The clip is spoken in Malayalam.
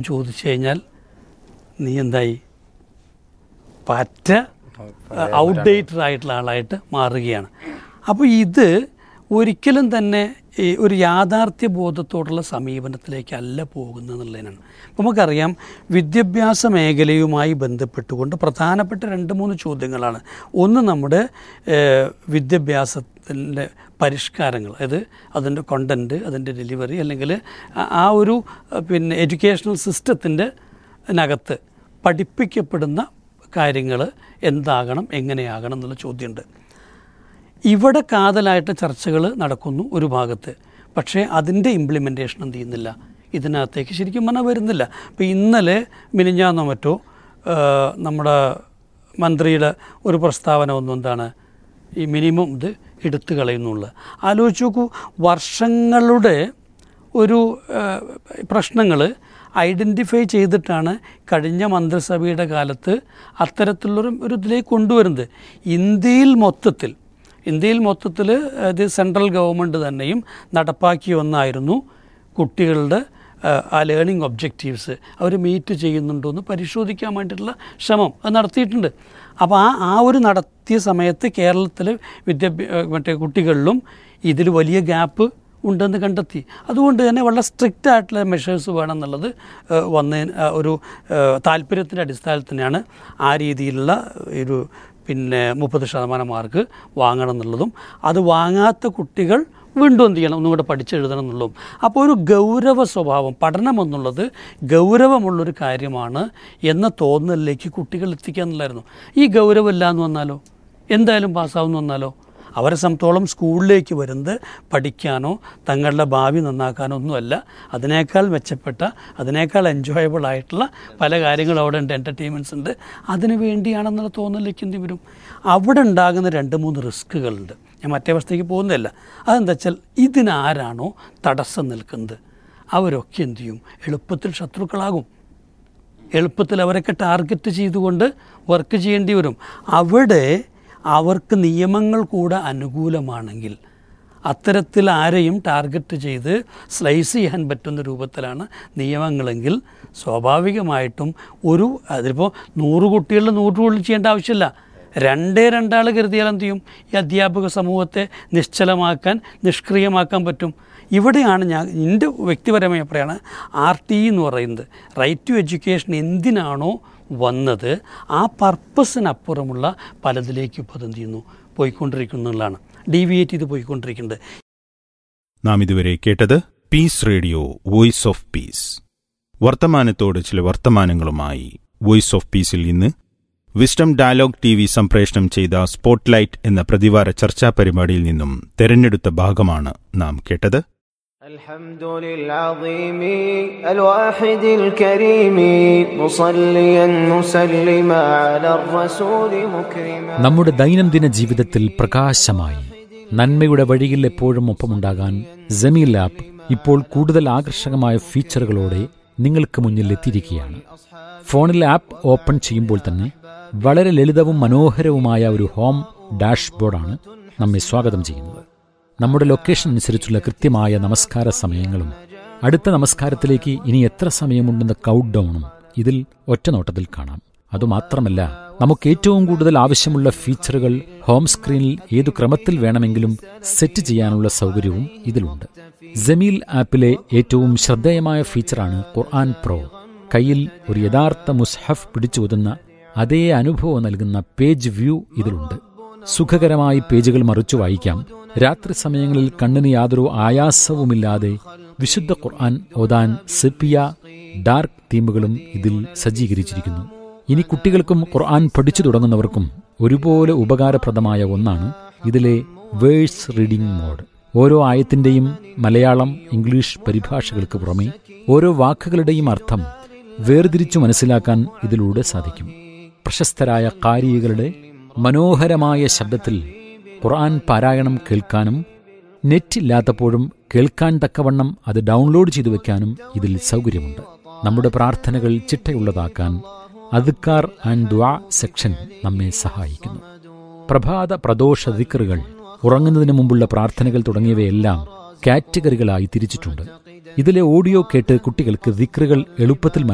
ചോദിച്ചു കഴിഞ്ഞാൽ നീ എന്തായി പറ്റ ഔട്ട്ഡേറ്റഡ് ആയിട്ടുള്ള ആളായിട്ട് മാറുകയാണ് അപ്പോൾ ഇത് ഒരിക്കലും തന്നെ ഈ ഒരു യാഥാർത്ഥ്യ ബോധത്തോടുള്ള സമീപനത്തിലേക്കല്ല പോകുന്നത് എന്നുള്ളതിനാണ് അപ്പോൾ നമുക്കറിയാം വിദ്യാഭ്യാസ മേഖലയുമായി ബന്ധപ്പെട്ടുകൊണ്ട് പ്രധാനപ്പെട്ട രണ്ട് മൂന്ന് ചോദ്യങ്ങളാണ് ഒന്ന് നമ്മുടെ ഏഹ്, വിദ്യാഭ്യാസത്തിൻ്റെ പരിഷ്കാരങ്ങൾ അതായത് അതിൻ്റെ കണ്ടൻറ്റ് അതിൻ്റെ ഡെലിവറി അല്ലെങ്കിൽ ആ- ആ ഒരു അഹ്, പിന്നെ എഡ്യൂക്കേഷണൽ സിസ്റ്റത്തിൻ്റെ നകത്ത് പഠിപ്പിക്കപ്പെടുന്ന കാര്യങ്ങൾ എന്താകണം എങ്ങനെയാകണം എന്നുള്ള ചോദ്യമുണ്ട് ഇവിടെ കാതലായിട്ട് ചർച്ചകൾ നടക്കുന്നു ഒരു ഭാഗത്ത് പക്ഷേ അതിൻ്റെ ഇംപ്ലിമെൻറ്റേഷൻ എന്ത് ചെയ്യുന്നില്ല ഇതിനകത്തേക്ക് ശരിക്കും പറഞ്ഞാൽ വരുന്നില്ല അപ്പോൾ ഇന്നലെ മിനിഞ്ഞാന്നോ മറ്റോ ആ, നമ്മുടെ മന്ത്രിയുടെ ഒരു പ്രസ്താവന ഒന്നും എന്താണ് ഈ മിനിമം ഇത് എടുത്തു കളയുന്നുള്ളത് ആലോചിച്ച് നോക്കൂ വർഷങ്ങളുടെ ഒരു പ്രശ്നങ്ങൾ ഐഡൻറ്റിഫൈ ചെയ്തിട്ടാണ് കഴിഞ്ഞ മന്ത്രിസഭയുടെ കാലത്ത് അത്തരത്തിലുള്ളൊരു ഒരു ഇതിലേക്ക് കൊണ്ടുവരുന്നത് ഇന്ത്യയിൽ മൊത്തത്തിൽ ഇന്ത്യയിൽ മൊത്തത്തിൽ ഇത് സെൻട്രൽ ഗവൺമെൻറ് തന്നെയും നടപ്പാക്കിയ ഒന്നായിരുന്നു കുട്ടികളുടെ ആ, ആ ലേണിംഗ് ഒബ്ജക്റ്റീവ്സ് അവർ മീറ്റ് ചെയ്യുന്നുണ്ടോ എന്ന് പരിശോധിക്കാൻ വേണ്ടിയിട്ടുള്ള ശ്രമം അത് നടത്തിയിട്ടുണ്ട് അപ്പോൾ ആ ആ ഒരു നടത്തിയ സമയത്ത് കേരളത്തിൽ വിദ്യാഭ്യാ മറ്റേ കുട്ടികളിലും ഇതിൽ വലിയ ഗ്യാപ്പ് ഉണ്ടെന്ന് കണ്ടെത്തി അതുകൊണ്ട് തന്നെ വളരെ സ്ട്രിക്റ്റ് ആയിട്ടുള്ള മെഷേഴ്സ് വേണം എന്നുള്ളത് ഏഹ്, വന്നതിന് ആ, ഒരു താല്പര്യത്തിൻ്റെ അടിസ്ഥാനത്തിൽ തന്നെയാണ് ആ രീതിയിലുള്ള ഒരു പിന്നെ മുപ്പത് ശതമാനം മാർക്ക് വാങ്ങണം എന്നുള്ളതും അത് വാങ്ങാത്ത കുട്ടികൾ വീണ്ടും എന്ത് ചെയ്യണം ഒന്നും കൂടെ പഠിച്ചെഴുതണം എന്നുള്ളതും അപ്പോൾ ഒരു ഗൗരവ സ്വഭാവം പഠനം എന്നുള്ളത് ഗൗരവമുള്ളൊരു കാര്യമാണ് എന്ന തോന്നലിലേക്ക് കുട്ടികൾ എത്തിക്കുക എന്നുള്ളായിരുന്നു ഈ ഗൗരവമില്ല എന്ന് വന്നാലോ എന്തായാലും പാസ്സാവുമെന്ന് വന്നാലോ അവരെ സംബന്ധിച്ചോളം സ്കൂളിലേക്ക് വരുന്നത് പഠിക്കാനോ തങ്ങളുടെ ഭാവി നന്നാക്കാനോ ഒന്നുമല്ല അതിനേക്കാൾ മെച്ചപ്പെട്ട അതിനേക്കാൾ എൻജോയബിൾ ആയിട്ടുള്ള പല കാര്യങ്ങളും അവിടെ ഉണ്ട് എൻ്റർടൈൻമെൻറ്റ്സ് ഉണ്ട് അതിന് വേണ്ടിയാണെന്നുള്ള തോന്നലിലേക്ക് എന്ത് വരും അവിടെ ഉണ്ടാകുന്ന രണ്ട് മൂന്ന് റിസ്ക്കുകളുണ്ട് ഞാൻ മറ്റേ അവസ്ഥയ്ക്ക് പോകുന്നില്ല അതെന്താ വെച്ചാൽ ഇതിനാരാണോ തടസ്സം നിൽക്കുന്നത് അവരൊക്കെ എന്ത് ചെയ്യും എളുപ്പത്തിൽ ശത്രുക്കളാകും എളുപ്പത്തിൽ അവരൊക്കെ ടാർഗറ്റ് ചെയ്തുകൊണ്ട് വർക്ക് ചെയ്യേണ്ടി വരും അവിടെ അവർക്ക് നിയമങ്ങൾ കൂടെ അനുകൂലമാണെങ്കിൽ അത്തരത്തിൽ ആരെയും ടാർഗറ്റ് ചെയ്ത് സ്ലൈസ് ചെയ്യാൻ പറ്റുന്ന രൂപത്തിലാണ് നിയമങ്ങളെങ്കിൽ സ്വാഭാവികമായിട്ടും ഒരു അതിപ്പോൾ നൂറ് കുട്ടികളിൽ നൂറ് ഉള്ളിൽ ചെയ്യേണ്ട ആവശ്യമില്ല രണ്ടേ രണ്ടാൾ കരുതിയാൽ എന്ത് ചെയ്യും ഈ അധ്യാപക സമൂഹത്തെ നിശ്ചലമാക്കാൻ നിഷ്ക്രിയമാക്കാൻ പറ്റും ഇവിടെയാണ് ഞാൻ എൻ്റെ വ്യക്തിപരമായ അഭിപ്രായമാണ് ആർ ടി എന്ന് പറയുന്നത് റൈറ്റ് ടു എഡ്യൂക്കേഷൻ എന്തിനാണോ വന്നത് ആ പർപ്പസിനപ്പുറമുള്ള പലതിലേക്ക് ഇപ്പോൾ അതെന്ത് ചെയ്യുന്നു പോയിക്കൊണ്ടിരിക്കുന്നുള്ളതാണ് ഡീവിയേറ്റ് ചെയ്ത് പോയിക്കൊണ്ടിരിക്കുന്നത് നാം ഇതുവരെ കേട്ടത് peace radio voice of peace വർത്തമാനത്തോട് ചില വർത്തമാനങ്ങളുമായി വോയിസ് ഓഫ് പീസിൽ ഇന്ന് വിസ്ഡം ഡയലോഗ് ടി വി സംപ്രേഷണം ചെയ്ത സ്പോട്ട്ലൈറ്റ് എന്ന പ്രതിവാര ചർച്ചാ പരിപാടിയിൽ നിന്നും തെരഞ്ഞെടുത്ത ഭാഗമാണ് നാം കേട്ടത് الحمد للعظيم الواحد الكريم مصليا مسلما على الرسول مكرما നമ്മുടെ ദൈനംദിന ജീവിതത്തിൽ പ്രകാശമായി നന്മയുടെ വഴിയിൽ എപ്പോഴും ഒപ്പമുണ്ടാകാൻ ജമീൽ ആപ്പ് ഇപ്പോൾ കൂടുതൽ ആകർഷകമായ ഫീച്ചറുകളോടെ നിങ്ങൾക്ക് മുന്നിൽ എത്തിയിരിക്കുകയാണ് ഫോണിൽ ആപ്പ് ഓപ്പൺ ചെയ്യുമ്പോൾ തന്നെ വളരെ ലളിതവും മനോഹരവുമായ ഒരു ഹോം ഡാഷ്ബോർഡാണ് നമ്മെ സ്വാഗതം ചെയ്യുന്നത് നമ്മുടെ ലൊക്കേഷൻ അനുസരിച്ചുള്ള കൃത്യമായ നമസ്കാര സമയങ്ങളും അടുത്ത നമസ്കാരത്തിലേക്ക് ഇനി എത്ര സമയമുണ്ടെന്ന കൗണ്ട് ഡൗണും ഇതിൽ ഒറ്റനോട്ടത്തിൽ കാണാം അതുമാത്രമല്ല നമുക്ക് ഏറ്റവും കൂടുതൽ ആവശ്യമുള്ള ഫീച്ചറുകൾ ഹോം സ്ക്രീനിൽ ഏതു ക്രമത്തിൽ വേണമെങ്കിലും സെറ്റ് ചെയ്യാനുള്ള സൗകര്യവും ഇതിലുണ്ട് ജമീൽ ആപ്പിലെ ഏറ്റവും ശ്രദ്ധേയമായ ഫീച്ചറാണ് ഖുർആൻ പ്രോ കയ്യിൽ ഒരു യഥാർത്ഥ മുസ്ഹഫ് പിടിച്ചോതുന്ന അതേ അനുഭവം നൽകുന്ന പേജ് വ്യൂ ഇതിലുണ്ട് സുഖകരമായി പേജുകൾ മറിച്ചു വായിക്കാം രാത്രി സമയങ്ങളിൽ കണ്ണിന് യാതൊരു ആയാസവുമില്ലാതെ വിശുദ്ധ ഖുർആൻ ഓതാൻ സെപ്പിയ ഡാർക്ക് തീമുകളും ഇതിൽ സജ്ജീകരിച്ചിരിക്കുന്നു ഇനി കുട്ടികൾക്കും ഖുർആൻ പഠിച്ചു തുടങ്ങുന്നവർക്കും ഒരുപോലെ ഉപകാരപ്രദമായ ഒന്നാണ് ഇതിലെ വേഴ്സ് റീഡിംഗ് മോഡ് ഓരോ ആയത്തിന്റെയും മലയാളം ഇംഗ്ലീഷ് പരിഭാഷകൾക്ക് പുറമെ ഓരോ വാക്കുകളുടെയും അർത്ഥം വേർതിരിച്ചു മനസ്സിലാക്കാൻ ഇതിലൂടെ സാധിക്കും പ്രശസ്തരായ കാരികളുടെ മനോഹരമായ ശബ്ദത്തിൽ ഖുർആൻ പാരായണം കേൾക്കാനും നെറ്റ് ഇല്ലാത്തപ്പോഴും കേൾക്കാൻ തക്കവണ്ണം അത് ഡൗൺലോഡ് ചെയ്തു വെക്കാനും ഇതിൽ സൗകര്യമുണ്ട് നമ്മുടെ പ്രാർത്ഥനകൾ ചിട്ടയുള്ളതാക്കാൻ അദ്ക്കാർ ആൻഡ് ദ്വാ സെക്ഷൻ നമ്മെ സഹായിക്കുന്നു പ്രഭാത പ്രദോഷ ദിക്കറുകൾ ഉറങ്ങുന്നതിന് മുമ്പുള്ള പ്രാർത്ഥനകൾ തുടങ്ങിയവയെല്ലാം കാറ്റഗറികളായി തിരിച്ചിട്ടുണ്ട് ഇതിലെ ഓഡിയോ കേട്ട് കുട്ടികൾക്ക് ദിക്റുകൾ എളുപ്പത്തിൽ